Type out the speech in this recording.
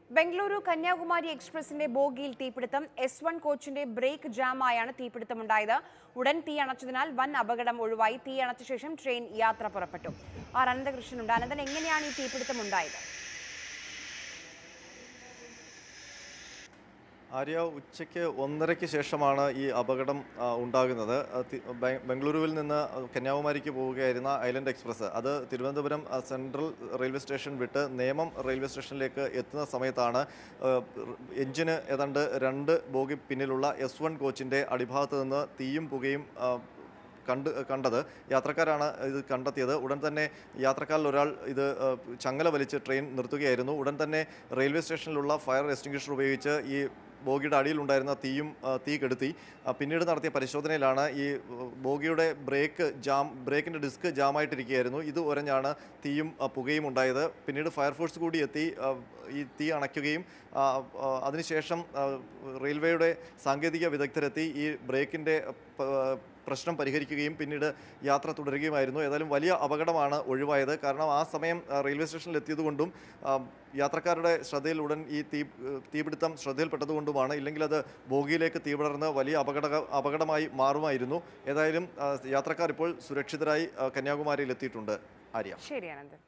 ബംഗളൂരു കന്യാകുമാരി എക്സ്പ്രസിന്റെ ബോഗിയിൽ തീപിടുത്തം എസ് വൺ കോച്ചിന്റെ ബ്രേക്ക് ജാമായാണ് തീപിടുത്തമുണ്ടായത് ഉടൻ തീ അണച്ചതിനാൽ വൻ അപകടം ഒഴിവായി തീ അണച്ച ശേഷം ട്രെയിൻ യാത്ര പുറപ്പെട്ടു ആർ അനന്തകൃഷ്ണനുണ്ട് അനന്തൻ എങ്ങനെയാണ് ഈ തീപിടുത്തം ഉണ്ടായത് ആര്യ ഉച്ചയ്ക്ക് ഒന്നരയ്ക്ക് ശേഷമാണ് ഈ അപകടം ആ, ഉണ്ടാകുന്നത് ആ, തി- ബെ- ബംഗളൂരുവിൽ നിന്ന് കന്യാകുമാരിക്ക് പോവുകയായിരുന്ന ഐലൻഡ് എക്സ്പ്രസ് അത് തിരുവനന്തപുരം ആ, സെൻട്രൽ റെയിൽവേ സ്റ്റേഷൻ വിട്ട് നേമം റെയിൽവേ സ്റ്റേഷനിലേക്ക് എത്തുന്ന സമയത്താണ് ആ, എഞ്ചിന് ഏതാണ്ട് രണ്ട് ബോഗി പിന്നിലുള്ള എസ് വൺ കോച്ചിൻ്റെ അടിഭാഗത്ത് നിന്ന് തീയും പുകയും ആ, കണ്ട് കണ്ടത് യാത്രക്കാരാണ് ഇത് കണ്ടെത്തിയത് ഉടൻ തന്നെ യാത്രക്കാരിൽ ഒരാൾ ഇത് ആ, ചങ്ങല വലിച്ച് ട്രെയിൻ നിർത്തുകയായിരുന്നു ഉടൻ തന്നെ റെയിൽവേ സ്റ്റേഷനിലുള്ള ഫയർ എക്സ്റ്റിംഗ്വിഷർ ഉപയോഗിച്ച് ഈ ബോഗിയുടെ അടിയിലുണ്ടായിരുന്ന തീയും ആ, തീ കെടുത്തി ആ, പിന്നീട് നടത്തിയ പരിശോധനയിലാണ് ഈ ഉ, ബോഗിയുടെ ബ്രേക്ക് ജാം ബ്രേക്കിൻ്റെ ഡിസ്ക് ജാമായിട്ടിരിക്കുകയായിരുന്നു ഇത് ഒരഞ്ഞാണ് തീയും ആ, പുകയും ഉണ്ടായത് പിന്നീട് ഫയർഫോഴ്സ് കൂടി എത്തി ആ, ഈ തീ അണയ്ക്കുകയും ആ, ആ, അതിനുശേഷം ആ, റെയിൽവേയുടെ സാങ്കേതിക വിദഗ്ധരെത്തി ഈ ബ്രേക്കിൻ്റെ പ- പ്രശ്നം പരിഹരിക്കുകയും പിന്നീട് യാത്ര തുടരുകയുമായിരുന്നു ഏതായാലും വലിയ അപകടമാണ് ഒഴിവായത് കാരണം ആ സമയം ആ, റെയിൽവേ സ്റ്റേഷനിൽ എത്തിയതുകൊണ്ടും ആ, യാത്രക്കാരുടെ ശ്രദ്ധയിൽ ഉടൻ ഈ തീ തീപിടുത്തം ശ്രദ്ധയിൽപ്പെട്ടതുകൊണ്ടുമാണ് ഇല്ലെങ്കിൽ അത് ബോഗിയിലേക്ക് തീപിടർന്ന് വലിയ അപകട അപകടമായി മാറുമായിരുന്നു ഏതായാലും ആ, യാത്രക്കാർ ഇപ്പോൾ സുരക്ഷിതരായി ആ, കന്യാകുമാരിയിൽ എത്തിയിട്ടുണ്ട് ആര്യ ശരി അനന്തൻ